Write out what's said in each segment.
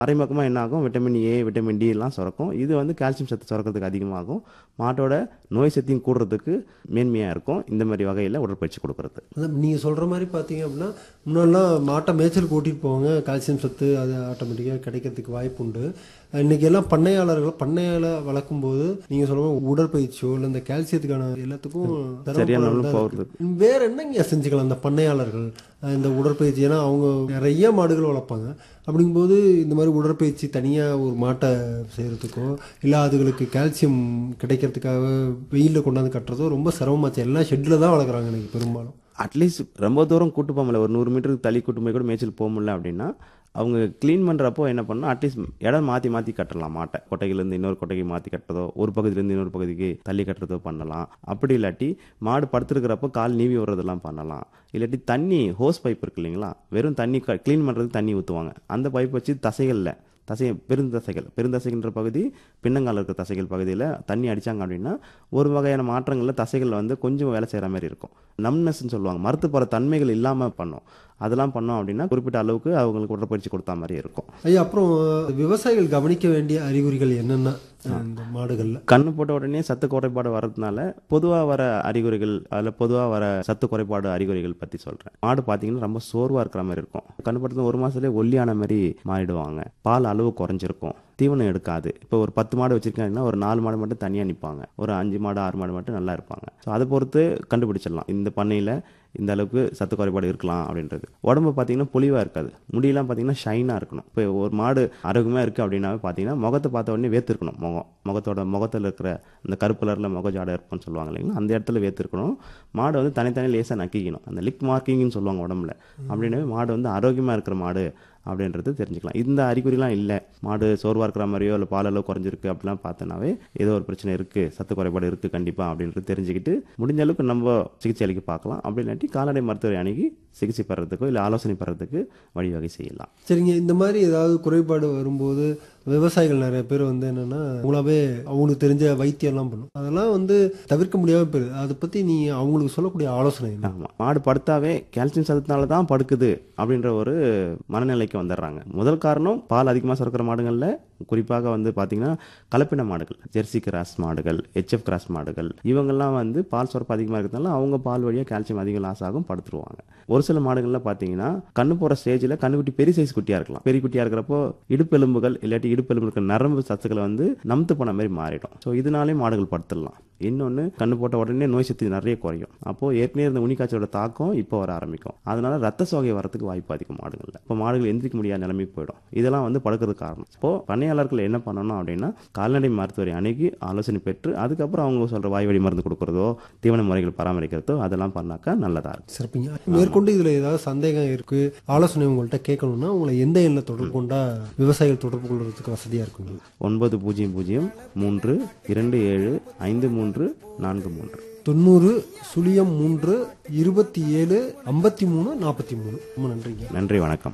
மறைமுகமாக என்ன ஆகும் விட்டமின் ஏ விட்டமின் டி எல்லாம் சுரக்கும் இது வந்து கால்சியம் சத்து சுரக்கிறதுக்கு அதிகமாகும் மாட்டோட நோய் சக்தியும் கூடுறதுக்கு மேன்மையாக இருக்கும் இந்த மாதிரி வகையில் உடற்பயிற்சி கொடுக்கறது அதான் நீங்கள் சொல்கிற மாதிரி பார்த்தீங்க அப்படின்னா முன்னாடிலாம் மாட்டை மேய்ச்சல் கூட்டிகிட்டு போவாங்க கால்சியம் சத்து அது ஆட்டோமேட்டிக்காக கிடைக்கிறதுக்கு வாய்ப்பு உண்டு இன்னைக்கு எல்லாம் பண்ணையாளர்கள் பண்ணையால வளர்க்கும் போது நீங்கள் சொல்ற மாதிரி உடற்பயிற்சியோ இல்லை இந்த கால்சியத்துக்கான எல்லாத்துக்கும் சரியான சிரமப்படுறது அளவு தான் போகிறது இருக்கு. வேற என்னங்க செஞ்சுக்கலாம் இந்த பண்ணையாளர்கள் அஹ் இந்த உடற்பயிற்சி ஏன்னா அவங்க நிறைய மாடுகள் வளர்ப்பாங்க அப்படிங்கும்போது இந்த மாதிரி உடற்பயிற்சி தனியாக ஒரு மாட்டை செய்கிறதுக்கோ இல்லை அதுகளுக்கு கால்சியம் கிடைக்கிறதுக்காக வெயிலில் கொண்டாந்து கட்டுறதோ ரொம்ப சிரமமாச்சு எல்லாம் ஷெட்டில் தான் வளர்க்குறாங்க இன்னைக்கு பெரும்பாலும் அட்லீஸ்ட் ரொம்ப தூரம் கூட்டு போக முடியல ஒரு நூறு மீட்டருக்கு தள்ளி கூட்டு போய் கூட மேய்ச்சல் போக முடியல அப்படின்னா அவங்க க்ளீன் பண்ணுறப்போ என்ன பண்ணணும் அட்லீஸ்ட் இடம் மாற்றி மாற்றி கட்டலாம் மாட்டை கொட்டையிலேருந்து இன்னொரு கொட்டைக்கு மாற்றி கட்டுறதோ ஒரு பகுதியிலேருந்து இன்னொரு பகுதிக்கு தள்ளி கட்டுறதோ பண்ணலாம் அப்படி இல்லாட்டி மாடு படுத்துருக்கிறப்போ கால் நீவி விடுறதெல்லாம் பண்ணலாம் இல்லாட்டி தண்ணி ஹோஸ் பைப் இருக்கு இல்லைங்களா வெறும் தண்ணி க்ளீன் பண்ணுறதுக்கு தண்ணி ஊற்றுவாங்க அந்த பைப் வச்சு தசைகளில் தசை பெருந்தசைகள் பெருந்தசைகின்ற பகுதி பின்னங்கால இருக்கிற தசைகள் பகுதியில் தண்ணி அடித்தாங்க அப்படின்னா ஒரு வகையான மாற்றங்களில் தசைகள் வந்து கொஞ்சம் வேலை செய்கிற மாதிரி இருக்கும் நம்னஸ்ன்னு சொல்லுவாங்க மறுத்து போகிற தன்மைகள் இல்லாமல் பண்ணும் அதெல்லாம் பண்ணோம் அப்படின்னா குறிப்பிட்ட அளவுக்கு அவங்களுக்கு உடற்பயிற்சி கொடுத்தா மாதிரி இருக்கும் ஐயா அப்புறம் விவசாயிகள் கவனிக்க வேண்டிய அறிகுறிகள் என்னென்ன இந்த மாடுகளில் கண்ணு போட்ட உடனே சத்து குறைபாடு வர்றதுனால பொதுவாக வர அறிகுறிகள் அதில் பொதுவாக வர சத்து குறைபாடு அறிகுறிகள் பற்றி சொல்கிறேன் மாடு பார்த்தீங்கன்னா ரொம்ப சோர்வாக இருக்கிற மாதிரி இருக்கும் கண்ணு போட்டது ஒரு மாதத்துலேயே ஒல்லியான மாதிரி மாறிடுவாங்க பால் அளவு குறைஞ்சிருக்கும் தீவனம் எடுக்காது இப்போ ஒரு பத்து மாடு வச்சிருக்காங்கன்னா ஒரு நாலு மாடு மட்டும் தனியாக நிற்பாங்க ஒரு அஞ்சு மாடு ஆறு மாடு மட்டும் நல்லா இருப்பாங்க ஸோ அதை பொறுத்து கண்டுபிடிச்சிடலாம் இந்த பண்ணையில் இந்த அளவுக்கு சத்து குறைபாடு இருக்கலாம் அப்படின்றது உடம்பு பார்த்தீங்கன்னா பொலிவாக இருக்காது முடியெல்லாம் பார்த்தீங்கன்னா ஷைனாக இருக்கணும் இப்போ ஒரு மாடு ஆரோக்கியமாக இருக்குது அப்படின்னாவே பார்த்தீங்கன்னா முகத்தை பார்த்த உடனே வேர்த்திருக்கணும் முகம் முகத்தோட முகத்தில் இருக்கிற இந்த கருப்பு கலரில் முக ஜாடை இருப்போம்னு சொல்லுவாங்க இல்லைங்களா அந்த இடத்துல வேர்த்திருக்கணும் மாடு வந்து தனித்தனி லேசாக நக்கிக்கணும் அந்த லிக் மார்க்கிங்னு சொல்லுவாங்க உடம்புல அப்படின்னாவே மாடு வந்து ஆரோக்கியமாக இருக்கிற மாடு அப்படின்றது தெரிஞ்சுக்கலாம் இந்த அறிகுறிலாம் இல்லை மாடு சோர்வாக இருக்கிற மாதிரியோ இல்லை பால் அளவு குறைஞ்சிருக்கு அப்படிலாம் பார்த்தோன்னாவே ஏதோ ஒரு பிரச்சனை இருக்குது சத்து குறைபாடு இருக்குது கண்டிப்பாக அப்படின்றது தெரிஞ்சுக்கிட்டு முடிஞ்ச அளவுக்கு நம்ம சிகிச்சை அளிக்க பார்க்கலாம் அப்படி இல்லாட்டி கால்நடை மருத்துவரை அணுகி சிகிச்சை பெறதுக்கோ இல்லை ஆலோசனை பெறதுக்கு வழிவகை செய்யலாம் சரிங்க இந்த மாதிரி ஏதாவது குறைபாடு வரும்போது விவசாயிகள் நிறைய பேர் வந்து என்னன்னா அவங்களாவே அவங்களுக்கு தெரிஞ்ச வைத்தியம்லாம் பண்ணும் அதெல்லாம் வந்து தவிர்க்க முடியாம போயிருது அதை பத்தி நீ அவங்களுக்கு சொல்லக்கூடிய ஆலோசனை என்ன ஆமாம் மாடு படுத்தாவே கால்சியம் சத்தத்தினால தான் படுக்குது அப்படின்ற ஒரு மனநிலைக்கு வந்துடுறாங்க முதல் காரணம் பால் அதிகமாக சுரக்கிற மாடுகளில் குறிப்பாக வந்து பார்த்தீங்கன்னா கலப்பின மாடுகள் ஜெர்சி கிராஸ் மாடுகள் ஹெச்எஃப் கிராஸ் மாடுகள் இவங்கெல்லாம் வந்து பால் சுரப்பு அதிகமாக இருக்கிறதுனால அவங்க பால் வழியாக கால்சியம் அதிகம் லாஸ் ஆகும் படுத்துருவாங்க ஒரு சில மாடுகளில் பார்த்தீங்கன்னா கண்ணு போகிற ஸ்டேஜில் கண்ணுக்குட்டி பெரிய சைஸ் குட்டியாக இருக்கலாம் பெரிய குட்டியாக இருக்கிறப்போ இடுப்பெலும்புகள் இல்லாட்டி இடுப்பெலும்பு இருக்கிற நரம்பு சத்துக்களை வந்து நம்த்து போன மாதிரி மாறிடும் ஸோ இதனாலே மாடுகள் படுத்துடலாம் இன்னொன்று கண்ணு போட்ட உடனே நோய் சக்தி நிறைய குறையும் அப்போது ஏற்கனவே இருந்த உனிக்காய்ச்சலோட தாக்கம் இப்போ வர ஆரம்பிக்கும் அதனால ரத்த சோகை வரதுக்கு வாய்ப்பு அதிகம் மாடுகளில் இப்போ மாடுகள் எந்திரிக்க முடியாத நிலைமைக்கு போயிடும் இதெல்லாம் வந்து படுக்கிறதுக்கு காரணம் இப்போ பண்ணையாளர்கள் என்ன பண்ணணும் அப்படின்னா கால்நடை மருத்துவரை அணுகி ஆலோசனை பெற்று அதுக்கப்புறம் அவங்க சொல்கிற வாய்வழி மருந்து கொடுக்குறதோ தீவன முறைகள் பராமரிக்கிறதோ அதெல்லாம் பண்ணாக்கா நல்லதாக இருக்கும் சிறப்புங்க மேற்கொண்டு இதுல ஏதாவது சந்தேகம் இருக்கு ஆலோசனை உங்கள்கிட்ட கேட்கணும்னா உங்களை எந்த எண்ணில் தொடர்பு கொண்டா விவசாயிகள் தொடர்பு கொள்றதுக்கு வசதியா இருக்குங்க ஒன்பது பூஜ்ஜியம் பூஜ்ஜியம் மூன்று இரண்டு ஏழு ஐந்து மூன்று நான்கு மூன்று தொண்ணூறு சுழியம் மூன்று இருபத்தி ஏழு ஐம்பத்தி மூணு நாற்பத்தி மூணு ரொம்ப நன்றிங்க நன்றி வணக்கம்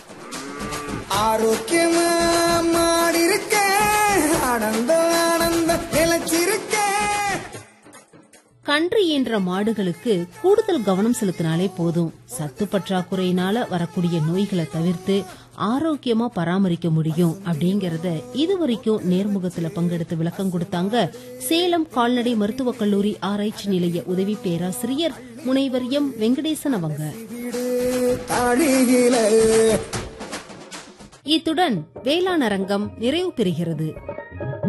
ஆரோக்கியமா மாடிருக்க ஆனந்த ஆனந்த நிலைச்சிருக்க கன்று ஈன்ற மாடுகளுக்கு கூடுதல் கவனம் செலுத்தினாலே போதும் சத்து பற்றாக்குறையினால வரக்கூடிய நோய்களை தவிர்த்து ஆரோக்கியமா பராமரிக்க முடியும் அப்படிங்கறத இதுவரைக்கும் நேர்முகத்துல பங்கெடுத்து விளக்கம் கொடுத்தாங்க சேலம் கால்நடை மருத்துவக் கல்லூரி ஆராய்ச்சி நிலைய உதவி பேராசிரியர் முனைவர் எம் வெங்கடேசன் அவங்க வீடு தாடியில இத்துடன் வேளாண் அரங்கம் நிறைவு பெறுகிறது